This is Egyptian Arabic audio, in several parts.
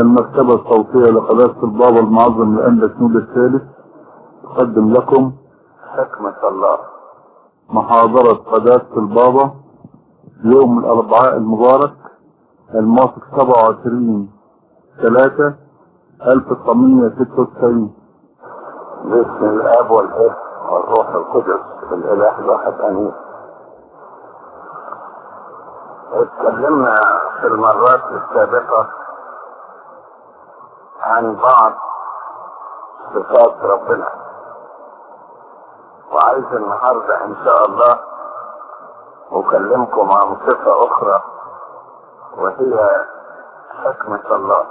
المكتبة الصوتية لقداسة البابا المعظم الأنبا سنود الثالث تقدم لكم حكمة الله محاضرة قداسة البابا يوم الأربعاء المبارك الموافق 27 3 1996 باسم الاب والابن والروح القدس الاله الواحد امين اتكلمنا في المرات السابقة عن بعض صفات ربنا وعايز النهاردة ان شاء الله اكلمكم عن صفة اخرى وهي حكمة الله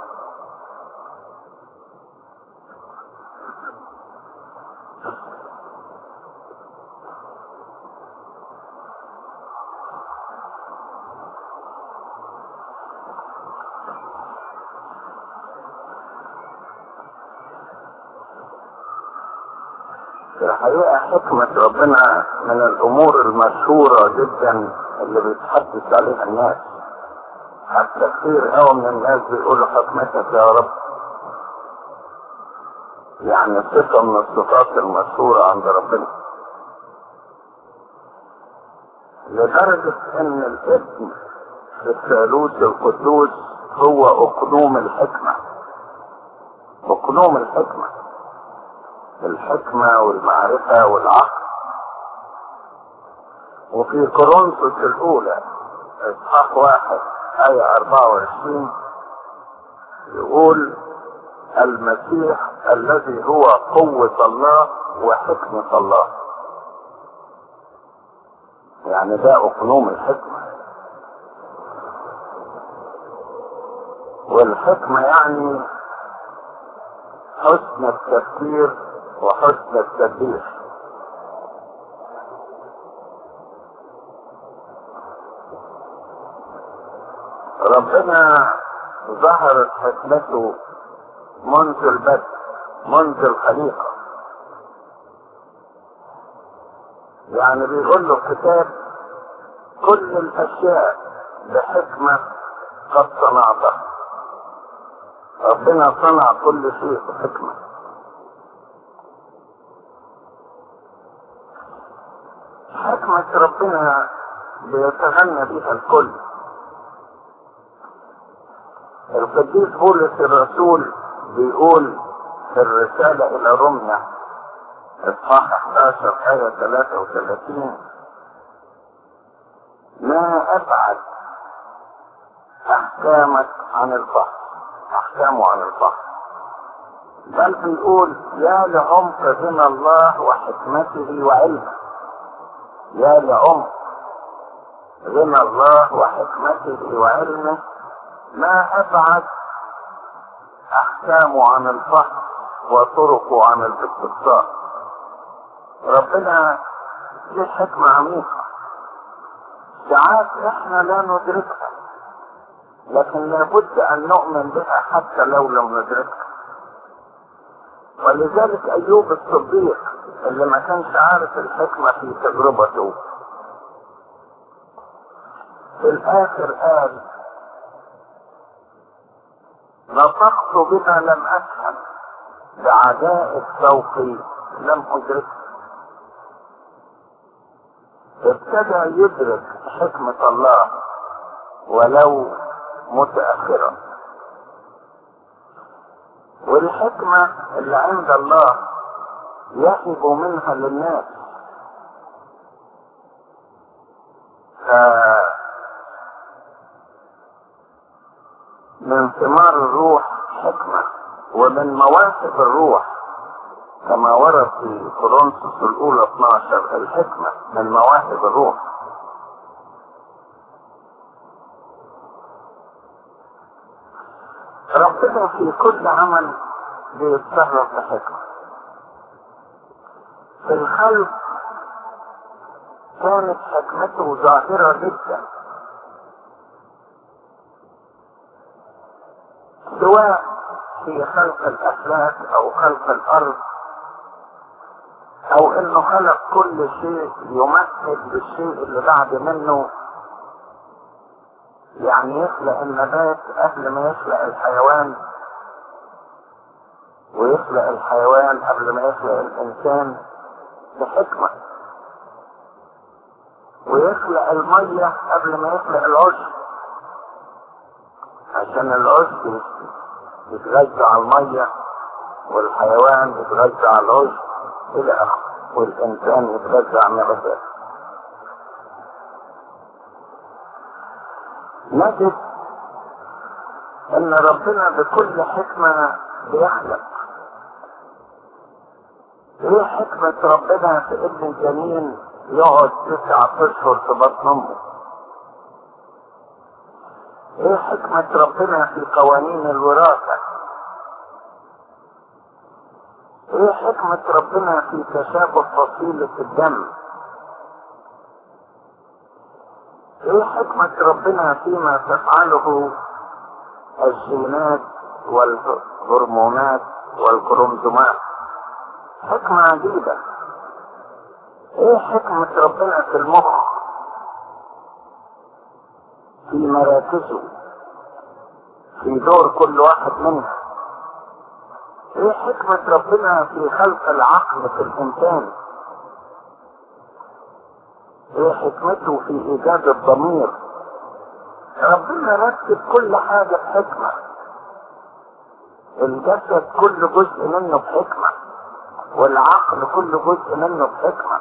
في الحقيقة حكمة ربنا من الأمور المشهورة جدا اللي بيتحدث عليها الناس حتى كتير قوي من الناس بيقولوا حكمتك يا رب يعني صفة من الصفات المشهورة عند ربنا لدرجة ان الاسم في الثالوث القدوس هو اقنوم الحكمة اقنوم الحكمة الحكمة والمعرفة والعقل وفي كورنثوس الأولى إصحاح واحد آية 24 يقول المسيح الذي هو قوة الله وحكمة الله يعني ده أقنوم الحكمة والحكمة يعني حسن التفكير وحسن التدبير ربنا ظهرت حكمته منذ البدء منذ الخليقة يعني بيقول له الكتاب كل الأشياء بحكمة قد صنعتها ربنا صنع كل شيء بحكمه حكمة ربنا بيتغنى بها الكل القديس بولس الرسول بيقول في الرسالة إلى روميا إصحاح 11 آية 33 ما أبعد أحكامك عن البحر أحكامه عن البحر بل بيقول يا لعمق غنى الله وحكمته وعلمه يا لعمق غنى الله وحكمته وعلمه ما أبعد أحكامه عن الفحص وطرقه عن الاستقصاء ربنا له حكمة عميقة ساعات احنا لا ندركها لكن لابد ان نؤمن بها حتى لو لم ندركها ولذلك ايوب الصديق اللي ما كانش عارف الحكمة في تجربته في الاخر قال نطقت بما لم افهم بعجائب ذوقي لم ادركها ابتدى يدرك حكمة الله ولو متأخرا والحكمة اللي عند الله يهب منها للناس ف من ثمار الروح حكمة ومن مواهب الروح كما ورد في كورنثوس الأولى 12 الحكمة من مواهب الروح ربنا في كل عمل بيتصرف بحكمة في الخلق كانت حكمته ظاهرة جدا سواء في خلق الأفلاك أو خلق الأرض أو إنه خلق كل شيء يمثل بالشيء اللي بعد منه يعني يخلق النبات قبل ما يخلق الحيوان ويخلق الحيوان قبل ما يخلق الإنسان بحكمة ويخلق المية قبل ما يخلق العشب عشان العشب يتغذى على المية والحيوان يتغذى على العشب إلى آخره والإنسان يتغذى على النباتات نجد ان ربنا بكل حكمة بيخلق ايه حكمة ربنا في ابن الجنين يقعد تسعة اشهر في بطن امه ايه حكمة ربنا في قوانين الوراثة ايه حكمة ربنا في تشابه فصيلة الدم ايه حكمة ربنا فيما تفعله الجينات والهرمونات والكروموزومات حكمة عجيبة ايه حكمة ربنا في المخ في مراكزه في دور كل واحد منها ايه حكمة ربنا في خلق العقل في الانسان ايه حكمته في ايجاد الضمير ربنا رتب كل حاجة بحكمة الجسد كل جزء منه بحكمة والعقل كل جزء منه بحكمة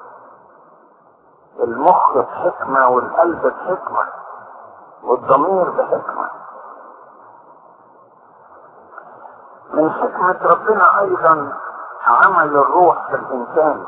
المخ بحكمة والقلب بحكمة والضمير بحكمة من حكمة ربنا أيضا عمل الروح في الإنسان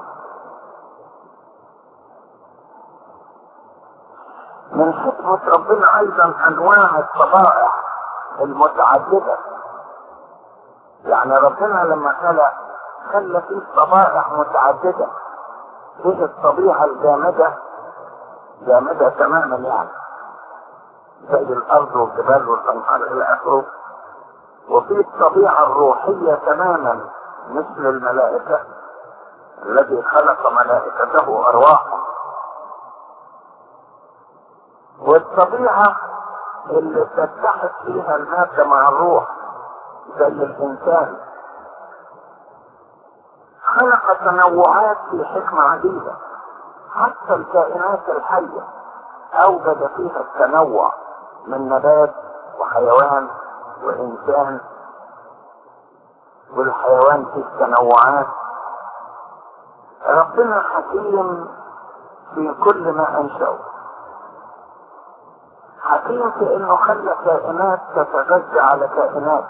من حكمة ربنا أيضا أنواع الطبائع المتعددة يعني ربنا لما خلق خلى فيه طبائع متعددة فيه الطبيعة الجامدة جامدة تماما يعني زي الأرض والجبال والأنهار إلى آخره وفي الطبيعة الروحية تماما مثل الملائكة الذي خلق ملائكته أرواحا والطبيعة اللي تتحد فيها المادة مع الروح زي الإنسان خلق تنوعات في حكمة عديدة حتى الكائنات الحية أوجد فيها التنوع من نبات وحيوان وإنسان والحيوان فيه تنوعات ربنا حكيم في كل ما أنشأه حكيم في انه خلى كائنات تتغذى على كائنات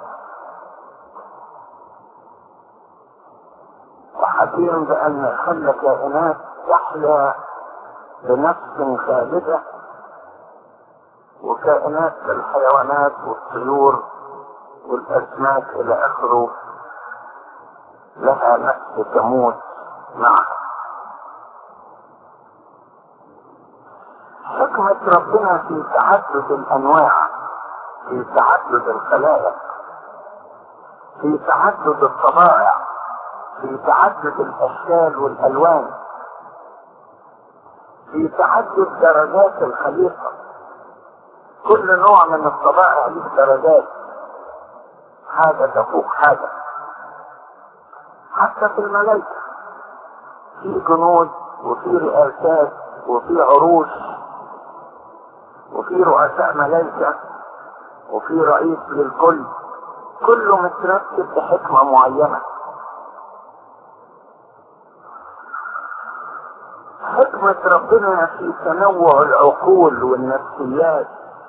وحكيم بان خلى كائنات تحيا بنفس خالدة وكائنات الحيوانات والطيور والاسماك الى اخره لها نفس تموت معها حكمة ربنا في تعدد الأنواع في تعدد الخلائق في تعدد الطبائع في تعدد الأشكال والألوان في تعدد درجات الخليقة كل نوع من الطبائع له درجات حاجة تفوق حاجة حتى في الملائكة في جنود وفي رئاسات وفي عروش وفي رؤساء ملائكة وفي رئيس للكل كله مترتب بحكمة معينة حكمة ربنا في تنوع العقول والنفسيات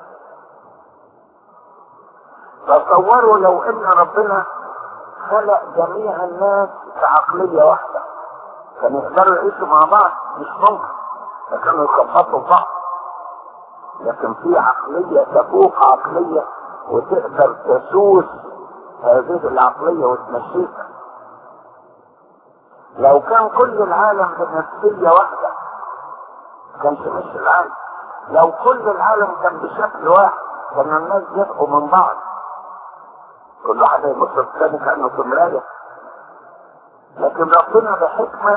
تصوروا لو ان ربنا خلق جميع الناس بعقلية واحدة كانوا يقدروا يعيشوا مع بعض مش ممكن فكانوا يخبطوا بعض لكن في عقلية تفوق عقلية وتقدر تسوس هذه العقلية وتمشيها لو كان كل العالم بنفسية واحدة كانش مش العالم لو كل العالم كان بشكل واحد كان الناس يبقوا من بعض كل واحد يبص الثاني كانه في مراية لكن ربنا بحكمة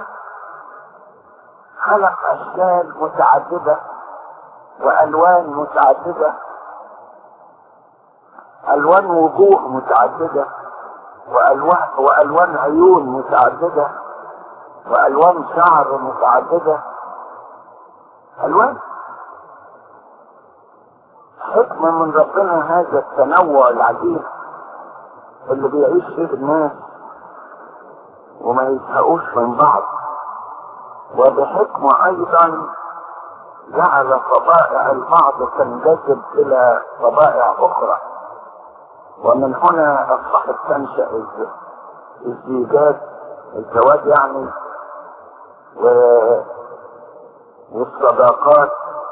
خلق أشكال متعددة وألوان متعددة ألوان وجوه متعددة وألوان, وألوان عيون متعددة وألوان شعر متعددة ألوان حكمة من ربنا هذا التنوع العجيب اللي بيعيش فيه الناس وما يزهقوش من بعض وبحكمة أيضا جعل طبائع البعض تنجذب إلى طبائع أخرى ومن هنا أصبحت تنشأ الزيجات الزواج يعني و... والصداقات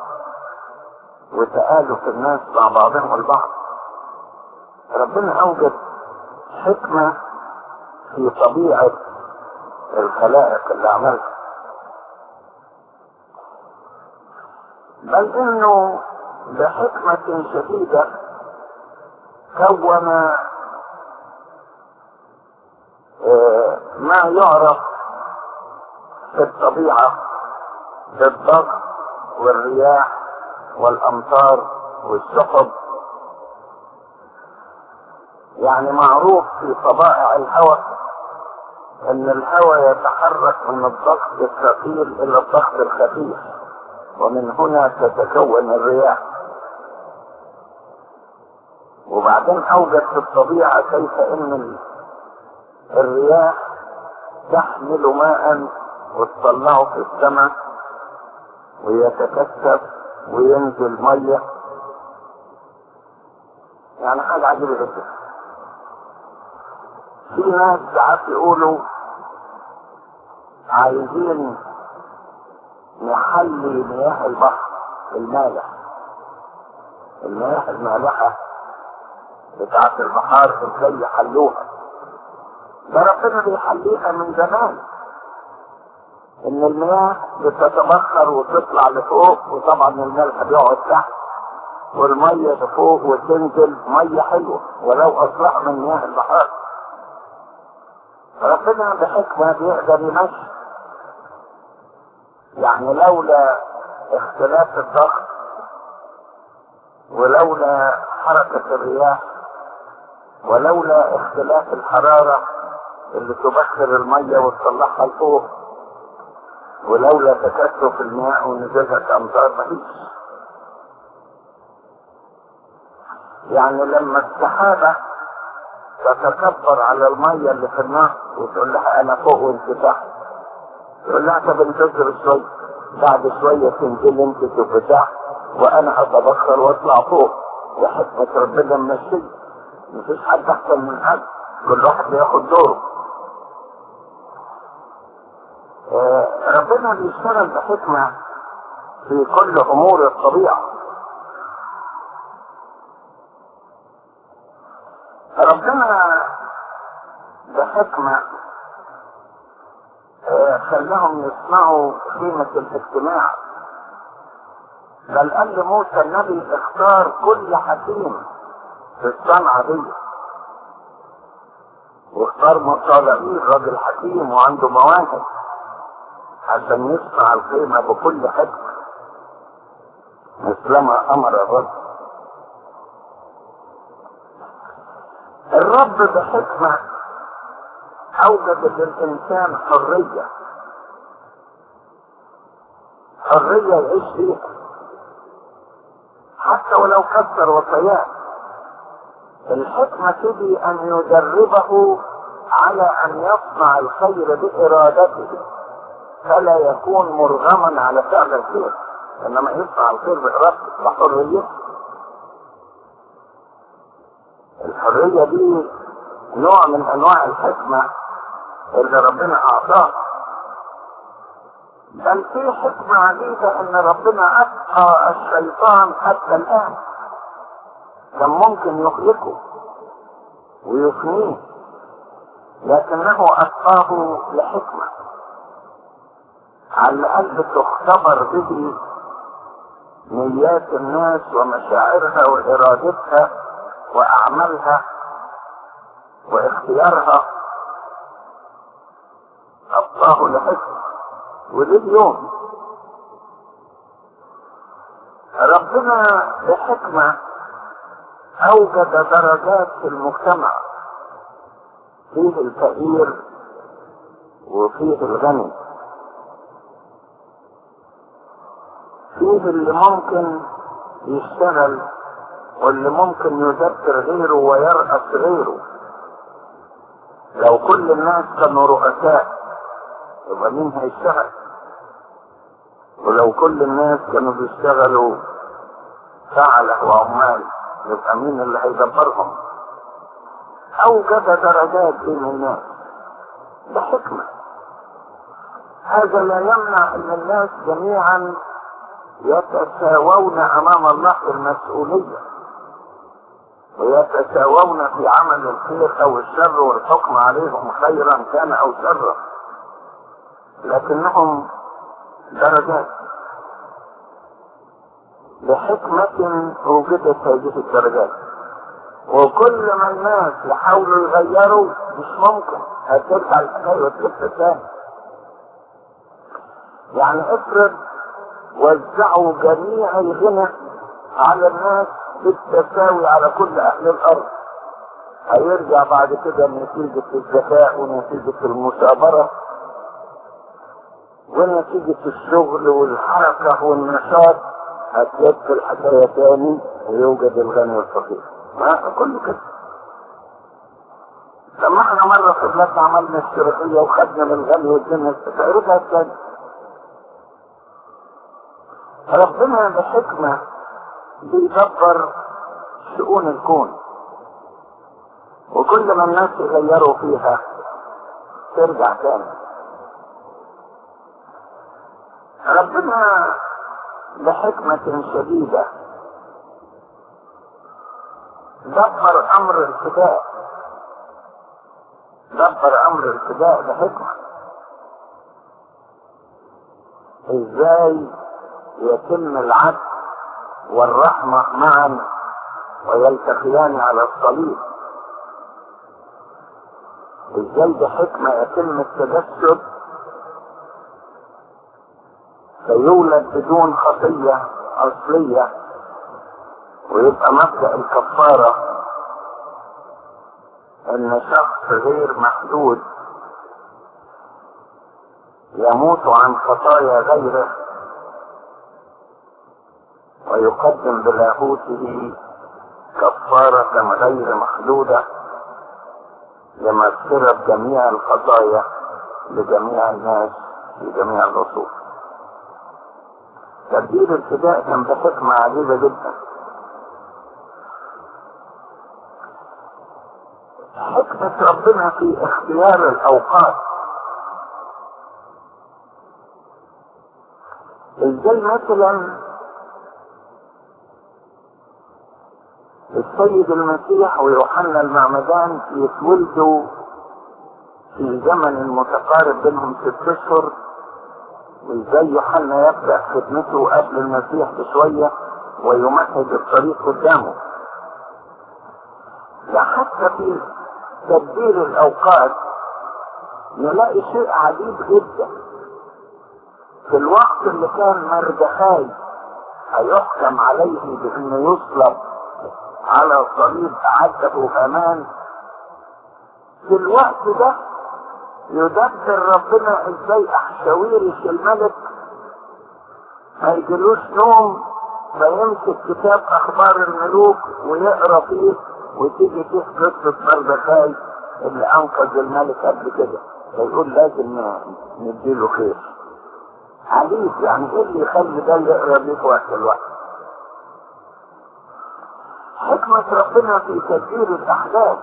وتآلف الناس مع بعضهم البعض ربنا أوجد حكمة في طبيعة الخلائق اللي عملها بل انه بحكمة شديدة كون آه ما يعرف في الطبيعة بالضغط والرياح والامطار والسحب يعني معروف في طبائع الهواء ان الهواء يتحرك من الضغط الثقيل الى الضغط الخفيف ومن هنا تتكون الرياح وبعدين اوجد في الطبيعة كيف ان الرياح تحمل ماء وتطلعه في السماء ويتكثف وينزل مية يعني حاجة عجيبة جدا في ناس ساعات يقولوا عايزين نحلي مياه البحر المالح المياه المالحة بتاعت البحار ازاي يحلوها ده ربنا بيحليها من زمان ان المياه بتتبخر وتطلع لفوق وطبعا الملح بيقعد تحت والمية لفوق وتنزل مية حلوة ولو أصلح من مياه البحار ربنا بحكمة بيقدر يمشي يعني لولا اختلاف الضغط ولولا حركة الرياح ولولا اختلاف الحرارة اللي تبخر المية وتطلعها لفوق ولولا تكثف الماء ونزلها كأمطار مفيش يعني لما السحابة تتكبر على المية اللي في النهر وتقول لها انا فوق وانت تحت تقول لها طب انتظر شوية بعد شوية تنزل انت تبقى تحت وانا هتبخر واطلع فوق وحكمة ربنا ماشية مفيش حد احسن من حد كل واحد بياخد دوره آه ربنا بيشتغل بحكمة في كل امور الطبيعة ربنا بحكمة آه خلاهم يسمعوا قيمة الاجتماع بل قال لموسى النبي اختار كل حكيم في الصنعة دي واختار مصالحين راجل حكيم وعنده مواهب عشان يصنع القيمة بكل حكمة مثلما امر الرب الرب بحكمة اوجد للانسان حرية حرية يعيش فيها حتى ولو كسر وصيات الحكمة تبي ان يدربه على ان يصنع الخير بارادته فلا يكون مرغما على فعل الخير انما يصنع الخير بارادته وحريته الحرية دي نوع من انواع الحكمة اللي ربنا اعطاها بل في حكمة عجيبة ان ربنا اتقى الشيطان حتى الان كان ممكن يخلقه ويفنيه لكنه اتقاه لحكمة على الاقل تختبر به نيات الناس ومشاعرها وارادتها واعمالها واختيارها اتقاه لحكمة وليه اليوم ربنا بحكمة اوجد درجات في المجتمع فيه الفقير وفيه الغني فيه اللي ممكن يشتغل واللي ممكن يذكر غيره ويرأس غيره لو كل الناس كانوا رؤساء يبقى مين هيشتغل ولو كل الناس كانوا بيشتغلوا فعلة وعمال يبقى مين اللي هيدبرهم أوجد درجات بين الناس بحكمة هذا لا يمنع أن الناس جميعا يتساوون أمام الله في المسؤولية ويتساوون في عمل الخير أو الشر والحكم عليهم خيرا كان أو شرا لكنهم درجات بحكمة وجدت هذه الدرجات وكل ما الناس يحاولوا يغيروا مش ممكن هترجع الحكاية وتلف تاني يعني افرض وزعوا جميع الغنى على الناس بالتساوي على كل اهل الارض هيرجع بعد كده نتيجة الذكاء ونتيجة المثابرة ونتيجة الشغل والحركة والنشاط هتلف الحكاية تاني ويوجد الغني والفقير ما كله كده لما احنا مرة في بلادنا عملنا اشتراكية وخدنا من الغني والدنيا تقريبا تاني ربنا بحكمة بيدبر شؤون الكون وكل ما الناس يغيروا فيها ترجع تاني ربنا بحكمة شديدة دبر أمر الفداء دبر أمر الفداء بحكمة إزاي يتم العدل والرحمة معا ويلتقيان على الصليب ازاي بحكمة يتم التجسد فيولد بدون خطية أصلية ويبقى مبدأ الكفارة ان شخص غير محدود يموت عن خطايا غيره ويقدم بلاهوته كفارة غير محدودة لمغفرة جميع الخطايا لجميع الناس في جميع الرسول تبديل الفداء كان بحكمة عجيبة جدا حكمة ربنا في اختيار الأوقات ازاي مثلا السيد المسيح ويوحنا المعمدان يتولدوا في زمن متقارب بينهم ست اشهر ازاي يوحنا يبدا خدمته قبل المسيح بشويه ويمهد الطريق قدامه حتى في تدبير الاوقات نلاقي شيء عجيب جدا في الوقت اللي كان مردخاي هيحكم عليه بانه يصلب على صليب عده امان في الوقت ده يدبر ربنا ازاي احشاويرش الملك ما يجيلوش نوم فيمسك كتاب اخبار الملوك ويقرا فيه وتيجي فيه قصه مردخاي اللي انقذ الملك قبل كده فيقول لازم نديله خير عجيب يعني ايه اللي يخلي ده يقرا بيه في وقت الوقت حكمة ربنا في تدبير الأحداث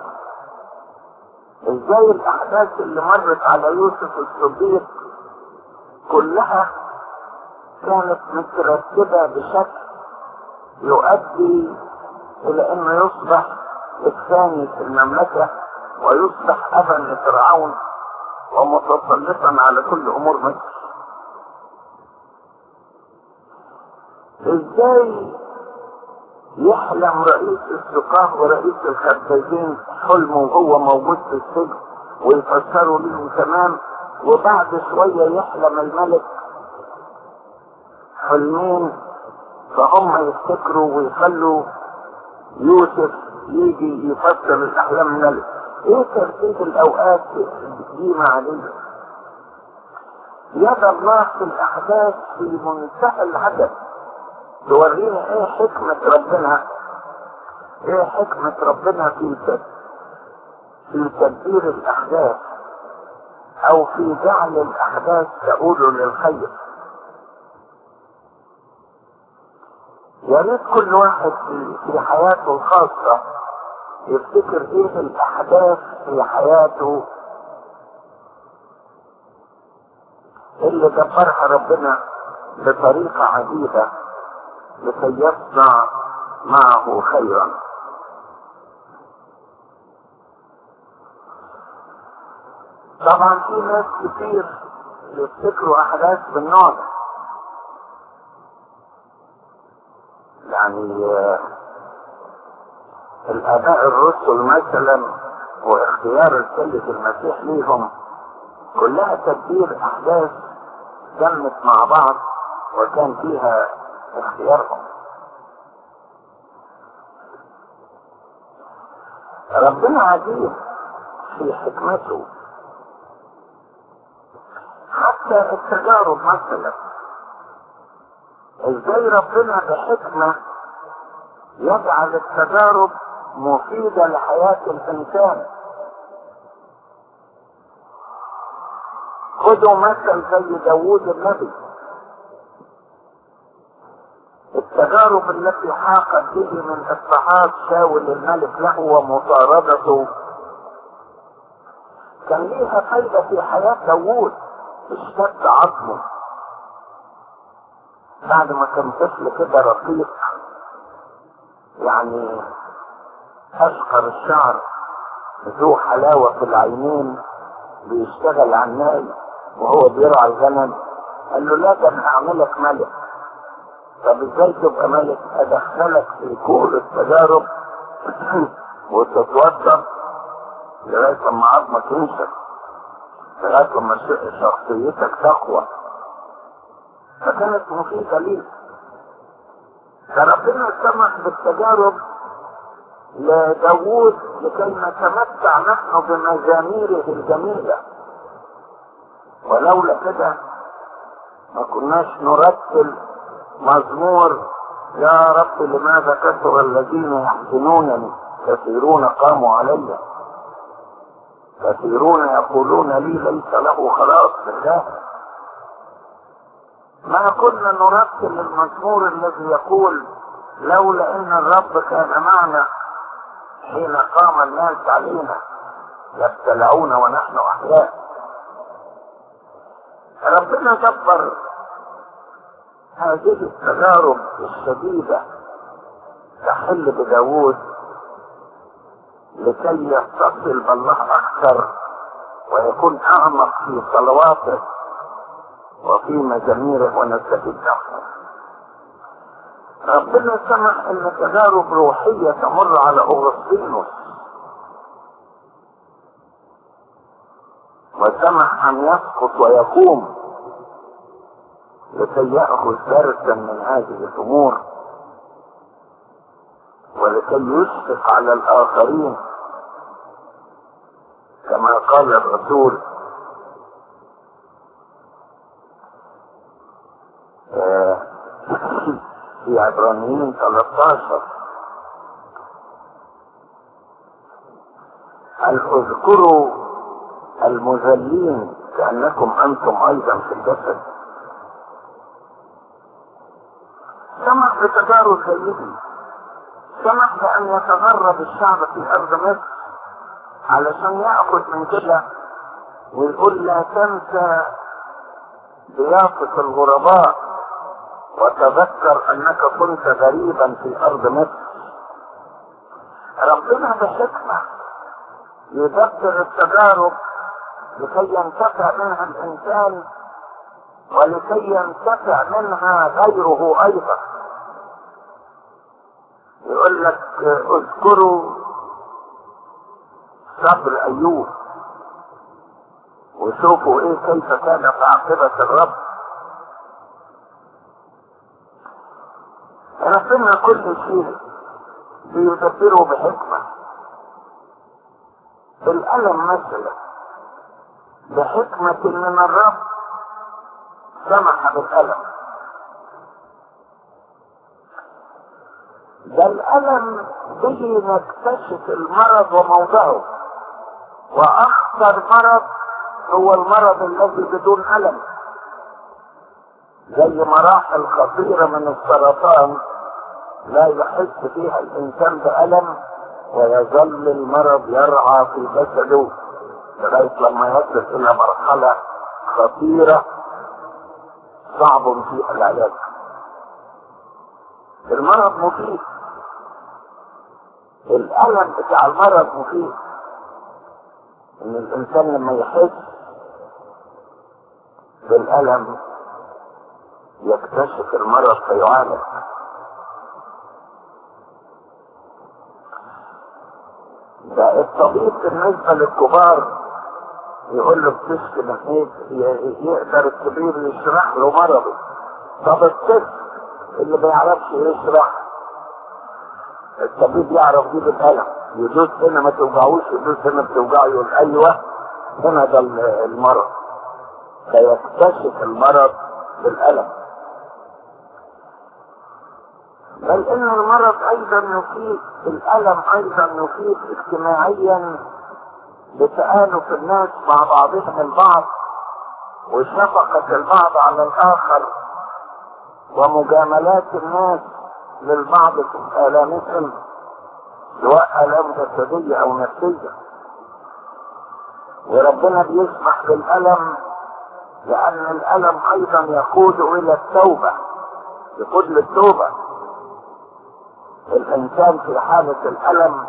ازاي الأحداث اللي مرت على يوسف الصديق كلها كانت مترتبة بشكل يؤدي إلى أنه يصبح الثاني في المملكة ويصبح أبا لفرعون ومتسلطا على كل أمور مصر ازاي يحلم رئيس السقاة ورئيس الخبازين حلمه وهو موجود في السجن ويفسروا لهم تمام وبعد شوية يحلم الملك حلمين فهم يفتكروا ويخلوا يوسف يجي يفسر الأحلام الملك ايه ترتيب الاوقات دي معلومة يد الله في الاحداث في منتهى العدد تورينا ايه حكمة ربنا ايه حكمة ربنا في في تدبير الاحداث او في جعل الاحداث تقول للخير يا ريت كل واحد في, في حياته الخاصة يفتكر ايه الاحداث في حياته اللي دبرها ربنا بطريقة عجيبة لكي يصنع معه خيرا طبعا في ناس كتير يفتكروا احداث بالنوع ده يعني الاباء الرسل مثلا واختيار السيد المسيح ليهم كلها تدبير احداث جمت مع بعض وكان فيها اختيارهم ربنا عجيب في حكمته حتى التجارب مثلا ازاي ربنا بحكمة يجعل التجارب مفيدة لحياة الانسان خذوا مثل زي داوود النبي التجارب التي حاقت به من اضطهاد شاول الملك له ومطاردته كان ليها فايدة في حياة داوود اشتد عظمه بعد ما كان طفل كده رقيق يعني اشقر الشعر ذو حلاوة في العينين بيشتغل على الناي وهو بيرعى الغنم قال له لا ده انا هعملك ملك طب ازاي تبقى ملك ادخلك في كل التجارب وتتوضب لغايه لما عظمك ينشف لغايه لما شخصيتك تقوى فكانت مفيدة ليه فربنا سمح بالتجارب لداوود لكي نتمتع نحن بمزاميره الجميلة ولولا كده ما كناش نرتل مزمور يا رب لماذا كثر الذين يحزنونني كثيرون قاموا علي كثيرون يقولون لي ليس له خلاص في الله ما كنا نرتل المزمور الذي يقول لولا ان الرب كان معنا حين قام الناس علينا يبتلعون ونحن احياء ربنا دبر هذه التجارب الشديدة تحل بداود لكي يتصل بالله اكثر ويكون اعمق في صلواته وفي مزاميره ونستفيد منه ربنا سمح ان تجارب روحية تمر على اغسطينوس وسمح ان يسقط ويقوم لكي يأخذ درسا من هذه الامور ولكي يشفق على الاخرين كما قال الرسول في عبرانيين 13 هل اذكروا المذلين كأنكم أنتم أيضا في الجسد سمح بتجارب سيدي سمح بأن يتغرب الشعب في أرض مصر علشان يأخذ من كده ويقول لا تنسى ضيافة الغرباء وتذكر انك كنت غريبا في ارض مصر ربنا بحكمة يدبر التجارب لكي ينتفع منها الانسان ولكي ينتفع منها غيره ايضا يقول لك اذكروا صبر ايوب وشوفوا ايه كيف كانت عاقبة الرب ربنا كل شيء بيدبره بحكمة الألم مثلا بحكمة من الرب سمح بالألم ده الألم به نكتشف المرض وموضعه وأخطر مرض هو المرض الذي بدون ألم زي مراحل خطيرة من السرطان لا يحس فيها الإنسان بألم ويظل المرض يرعى في جسده لغاية لما يصل إلى مرحلة خطيرة صعب فيها العلاج المرض مفيد الألم بتاع المرض مفيد إن الإنسان لما يحس بالألم يكتشف المرض فيعالج ده الطبيب بالنسبة للكبار يقول له بتشكي من ايه يقدر الكبير يشرح له مرضه طب الطفل اللي ما يعرفش يشرح الطبيب يعرف دي بالقلم يدوس هنا ما توجعوش يدوس هنا بتوجعه يقول ايوه هنا ده المرض فيكتشف المرض بالألم بل ان المرض ايضا يفيد الالم ايضا يفيد اجتماعيا بتآلف الناس مع بعضهم البعض وشفقة البعض على الاخر ومجاملات الناس للبعض في الامهم سواء الام جسدية او نفسية وربنا بيسمح بالالم لان الالم ايضا يقود الى التوبة يقود للتوبة الانسان في حالة الالم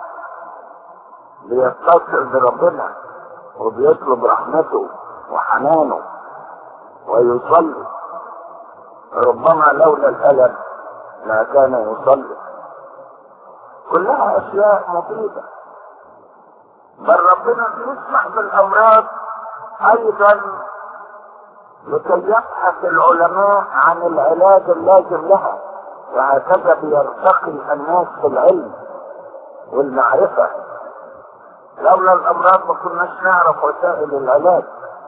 بيتصل بربنا وبيطلب رحمته وحنانه ويصلي ربما لولا الالم ما كان يصلي كلها اشياء مفيدة بل ربنا بيسمح بالامراض ايضا لكي يبحث العلماء عن العلاج اللازم لها وهكذا بيرتقي الناس في العلم والمعرفة لولا الأمراض ما كناش نعرف وسائل العلاج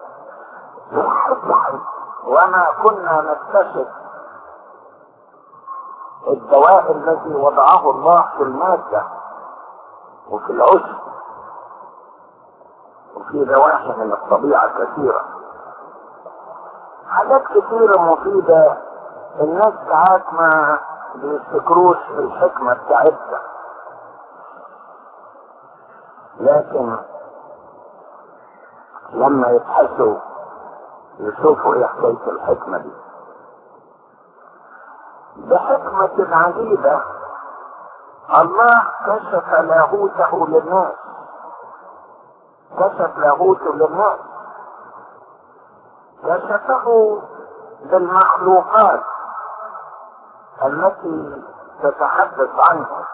وما كنا نكتشف الدواء الذي وضعه الله في المادة وفي العشب وفي نواحي من الطبيعة كثيرة حاجات كثيرة مفيدة الناس ساعات ما بيفتكروش الحكمة بتاعتها لكن لما يبحثوا يشوفوا ايه حكاية الحكمة دي بحكمة عجيبة الله كشف لاهوته للناس كشف لاهوته للناس كشفه بالمخلوقات التي تتحدث عنها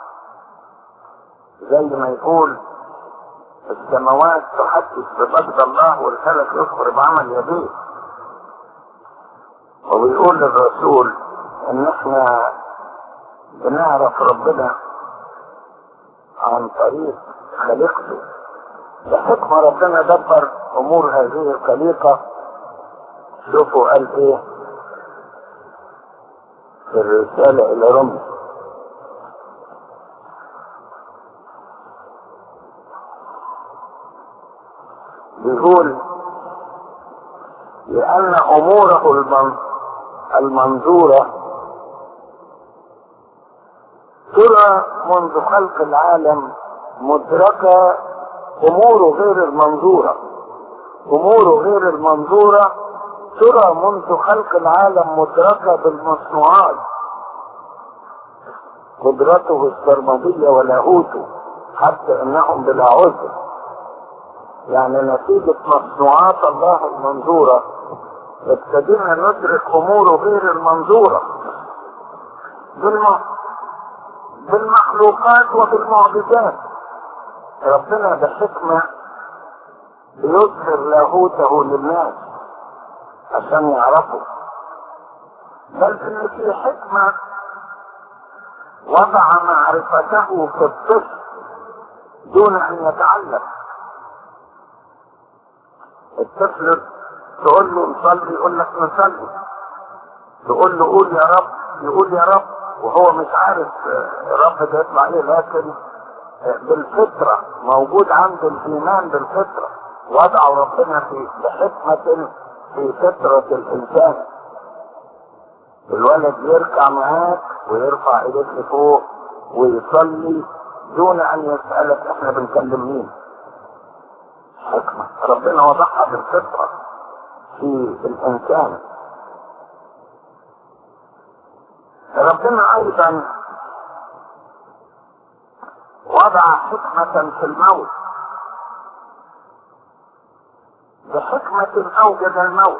زي ما يقول السماوات تحدث بمجد الله والفلك يخبر بعمل يديه وبيقول للرسول ان احنا بنعرف ربنا عن طريق خليقته بحكمة ربنا دبر امور هذه الخليقة شوفوا قال ايه في الرسالة الى رمز بيقول لأن أموره المن... المنظورة ترى منذ خلق العالم مدركة أموره غير المنظورة أموره غير المنظورة ترى منذ خلق العالم مدركة بالمصنوعات قدرته السرمدية ولاهوته حتى انهم بلا عذر يعني نتيجة مصنوعات الله المنظورة ابتدينا ندرك اموره غير المنظورة بالم... بالمخلوقات وبالمعجزات ربنا بحكمة بيظهر لاهوته للناس عشان يعرفوا بل ان في حكمة وضع معرفته في الطفل دون ان يتعلم الطفل تقول له نصلي يقول لك نصلي تقول له قول يا رب يقول يا رب وهو مش عارف الرب ده يطلع ايه لكن بالفطرة موجود عنده الإيمان بالفطرة وضعوا ربنا في بحكمة في فطرة الإنسان الولد يركع معاك ويرفع ايديك لفوق ويصلي دون ان يسألك احنا بنكلم مين حكمة ربنا وضعها بالفطرة في الانسان ربنا ايضا وضع حكمة في الموت بحكمة اوجد الموت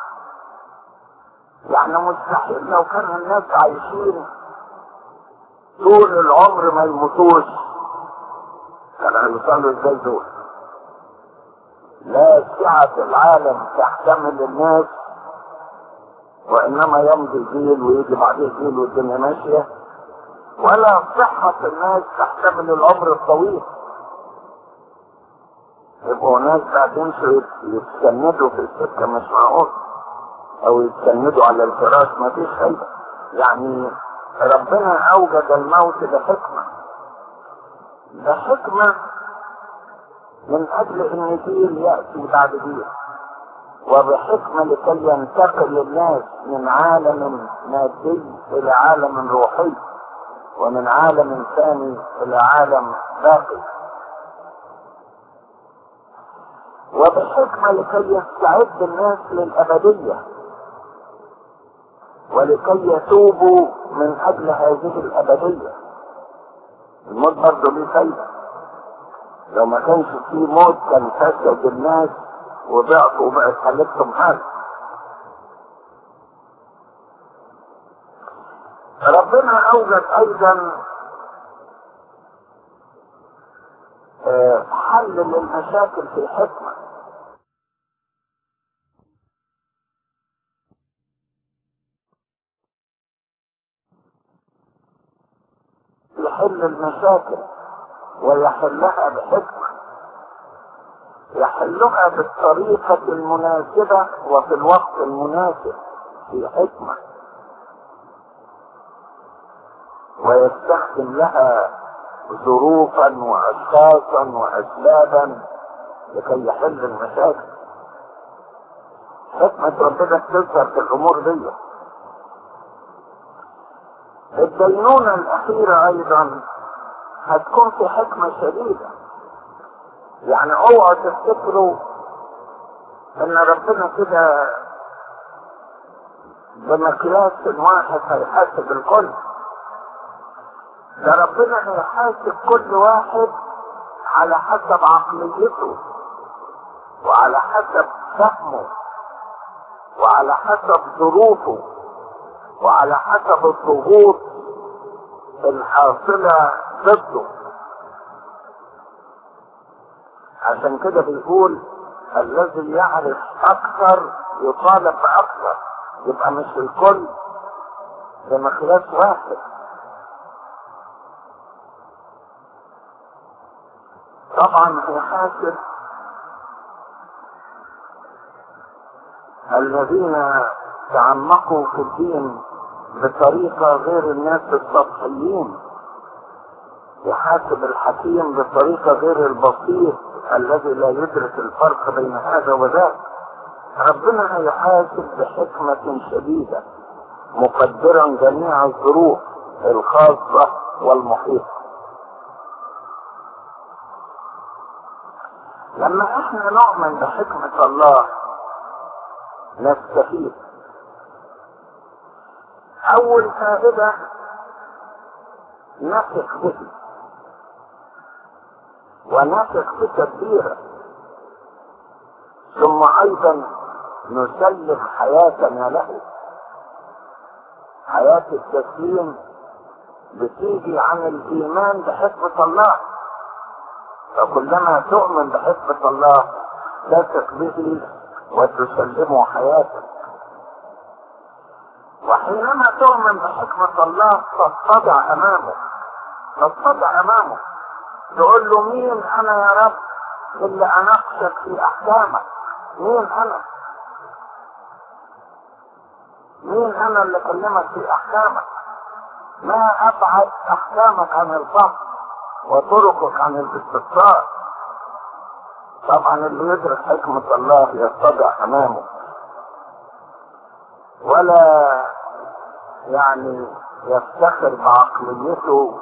يعني مستحيل لو كان الناس عايشين طول العمر ما يموتوش كان هيوصلوا ازاي دول لا سعة العالم تحتمل الناس وانما يمضي جيل ويجي بعديه جيل والدنيا ماشية ولا صحة الناس تحتمل العمر الطويل يبقوا ناس بعدين يتسندوا في السكة مش معقول او يتسندوا على الفراش ما فيش فايدة يعني ربنا اوجد الموت بحكمة بحكمة من اجل ان جيل يأتي بعد جيل وبحكمة لكي ينتقل الناس من عالم مادي الى عالم روحي ومن عالم ثاني الى عالم باقي وبحكمة لكي يستعد الناس للأبدية ولكي يتوبوا من اجل هذه الابدية الموت برضه ليه فايدة لو ما كانش فيه موت كان فسد الناس وضعفوا وبقت حالتهم حال ربنا اوجد ايضا حل للمشاكل في الحكمه يحل المشاكل ويحلها بحكمة يحلها بالطريقة المناسبة وفي الوقت المناسب في حكمة ويستخدم لها ظروفا واشخاصا واسبابا لكي يحل المشاكل حكمة ربنا بتظهر في الامور دي الدينونة الأخيرة أيضا هتكون في حكمة شديدة يعني اوعوا تفتكروا ان ربنا كده بمقياس واحد هيحاسب الكل ده ربنا هيحاسب كل واحد على حسب عقليته وعلى حسب فهمه وعلى حسب ظروفه وعلى حسب الضغوط الحاصلة ضده عشان كده بيقول الذي يعرف اكثر يطالب باكثر يبقى مش الكل بمقياس واحد طبعا هيحاسب الذين تعمقوا في الدين بطريقة غير الناس السطحيين يحاسب الحكيم بطريقة غير البسيط الذي لا يدرك الفرق بين هذا وذاك ربنا هيحاسب بحكمة شديدة مقدرا جميع الظروف الخاصة والمحيطة لما احنا نؤمن بحكمة الله نستفيد اول فائدة نثق به ونثق بتدبيره ثم ايضا نسلم حياتنا له حياة التسليم بتيجي عن الايمان بحكمة الله فكلما تؤمن بحكمة الله تثق به وتسلمه حياتك وحينما تؤمن بحكمة الله تتضع امامه تتضع امامه تقول له مين انا يا رب اللي اناقشك في احكامك مين انا مين انا اللي اكلمك في احكامك ما ابعد احكامك عن الفهم وطرقك عن الاستفسار طبعا اللي يدرك حكمة الله يتضع امامه ولا يعني يفتخر بعقليته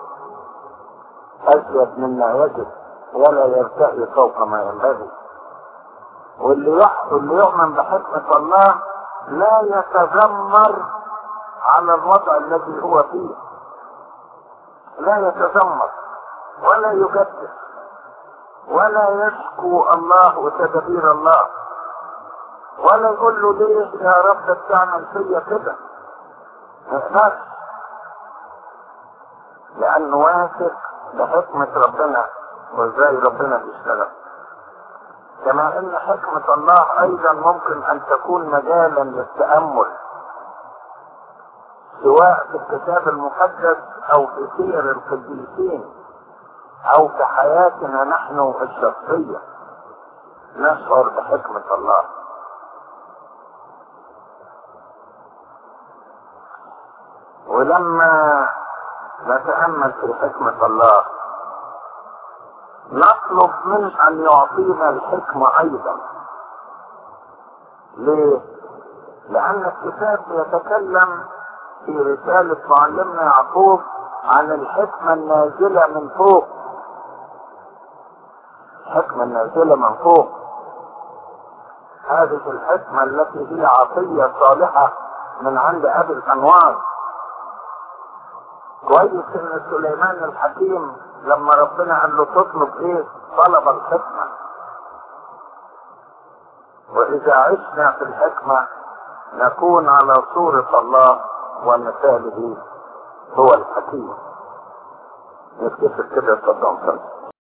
ازيد مما يجب ولا يرتقي فوق ما ينبغي واللي يح... اللي يؤمن بحكمة الله لا يتذمر على الوضع الذي هو فيه لا يتذمر ولا يجدد ولا يشكو الله وتدبير الله ولا يقول له ليه يا رب بتعمل فيا كده ما يقدرش لانه واثق بحكمة ربنا وازاي ربنا بيشتغل كما ان حكمة الله ايضا ممكن ان تكون مجالا للتأمل سواء في الكتاب المقدس او في سير القديسين او في حياتنا نحن الشخصية نشعر بحكمة الله ولما نتأمل في حكمة الله نطلب منه ان يعطينا الحكمة ايضا ليه لان الكتاب يتكلم في رسالة معلمنا يعقوب عن الحكمة النازلة من فوق الحكمة النازلة من فوق هذه الحكمة التي هي عطية صالحة من عند ابي الانوار كويس ان سليمان الحكيم لما ربنا قال له تطلب ايه طلب الحكمة واذا عشنا في الحكمة نكون على صورة الله ومثاله هو الحكيم نكتفي كده صدام صدام